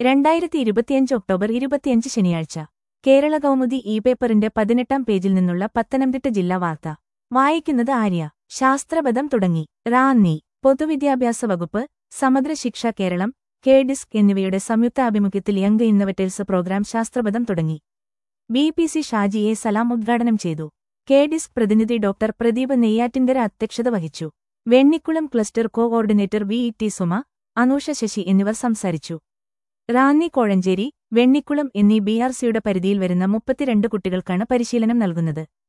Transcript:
രണ്ടായിരത്തി ഇരുപത്തിയഞ്ച് ഒക്ടോബർ ഇരുപത്തിയഞ്ച് ശനിയാഴ്ച കേരള കൗമുദി ഇ പേപ്പറിന്റെ പതിനെട്ടാം പേജിൽ നിന്നുള്ള പത്തനംതിട്ട ജില്ലാ വാർത്ത വായിക്കുന്നത് ആര്യ ശാസ്ത്രപദം തുടങ്ങി റാന്നി പൊതുവിദ്യാഭ്യാസ വകുപ്പ് സമഗ്ര ശിക്ഷ കേരളം കെ ഡിസ്ക് എന്നിവയുടെ സംയുക്ത ആഭിമുഖ്യത്തിൽ യങ് ഇന്നവറ്റേഴ്സ് പ്രോഗ്രാം ശാസ്ത്രപദം തുടങ്ങി B P C Shaji A Salam ഉദ്ഘാടനം ചെയ്തു കെ ഡിസ്ക് പ്രതിനിധി ഡോക്ടർ പ്രദീപ് നെയ്യാറ്റിൻകര അധ്യക്ഷത വഹിച്ചു Vennikulam cluster coordinator V E T Suma Anusha Sasi എന്നിവർ സംസാരിച്ചു റാന്നി കോഴഞ്ചേരി വെണ്ണിക്കുളം എന്നീ ബി ആർ സിയുടെ പരിധിയിൽ വരുന്ന മുപ്പത്തിരണ്ട് കുട്ടികൾക്കാണ് പരിശീലനം നൽകുന്നത്